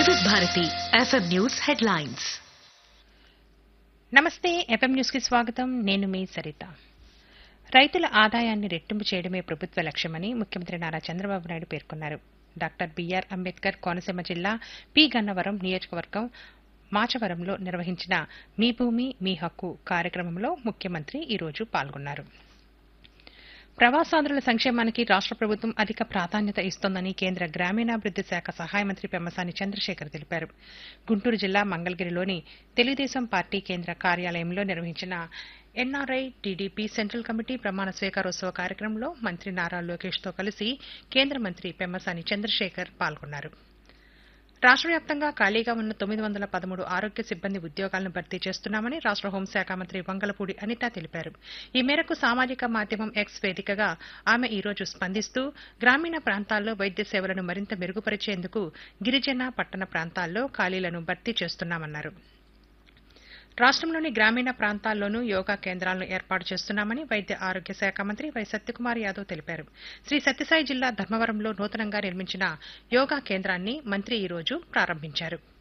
వివిధ Bharati FM news headlines నమస్తే FM news కి స్వాగతం నేను మీ సరిత రైతుల ఆదాయాన్ని రెట్టింపు చేయడమే ప్రభుత్వ లక్ష్యమని ముఖ్యమంత్రి నారా చంద్రబాబు నాయుడు పేర్కొన్నారు డాక్టర్ బిఆర్ అంబేద్కర్ కోనసీమ జిల్లా పి గన్నవరం నియోజకవర్గం మాచవరంలో నిర్వహించిన మీ భూమి మీ హక్కు కార్యక్రమంలో ముఖ్యమంత్రి ఈరోజు పాల్గొన్నారు ప్రవాసాంధ్రుల సంక్షేమానికి రాష్ట ప్రభుత్వం అధిక ప్రాధాన్యత ఇస్తోందని కేంద్ర గ్రామీణాభివృద్ది శాఖ సహాయ మంత్రి పెమ్మసాని చంద్రశేఖర్ తెలిపారు గుంటూరు జిల్లా మంగళగిరిలోని తెలుగుదేశం పార్టీ కేంద్ర కార్యాలయంలో నిర్వహించిన ఎన్ఆర్ఐ టీడీపీ సెంట్రల్ కమిటీ ప్రమాణ స్వీకారోత్సవ కార్యక్రమంలో మంత్రి నారా లోకేష్తో కలిసి కేంద్ర మంత్రి పెమ్మసాని చంద్రశేఖర్ పాల్గొన్నారు రాష్ట్ర వ్యాప్తంగా ఖాళీగా ఉన్న తొమ్మిది వందల పదమూడు ఆరోగ్య సిబ్బంది ఉద్యోగాలను భర్తీ చేస్తున్నామని రాష్ట్ర హోంశాఖ మంత్రి వంగలపూడి అనిత తెలిపారు ఈ మేరకు సామాజిక మాధ్యమం ఎక్స్ వేదికగా ఆమె ఈ రోజు స్పందిస్తూ గ్రామీణ ప్రాంతాల్లో వైద్య సేవలను మరింత మెరుగుపరిచేందుకు గిరిజన పట్టణ ప్రాంతాల్లో ఖాళీలను భర్తీ చేస్తున్నామన్నారు రాష్ట్రంలోని గ్రామీణ ప్రాంతాల్లోనూ యోగా కేంద్రాలను ఏర్పాటు చేస్తున్నామని వైద్య ఆరోగ్య శాఖ మంత్రి వై సత్యకుమార్ యాదవ్ తెలిపారు శ్రీ సత్యసాయి జిల్లా ధర్మవరంలో నూతనంగా నిర్మించిన యోగా కేంద్రాన్ని మంత్రి ఈ రోజు ప్రారంభించారు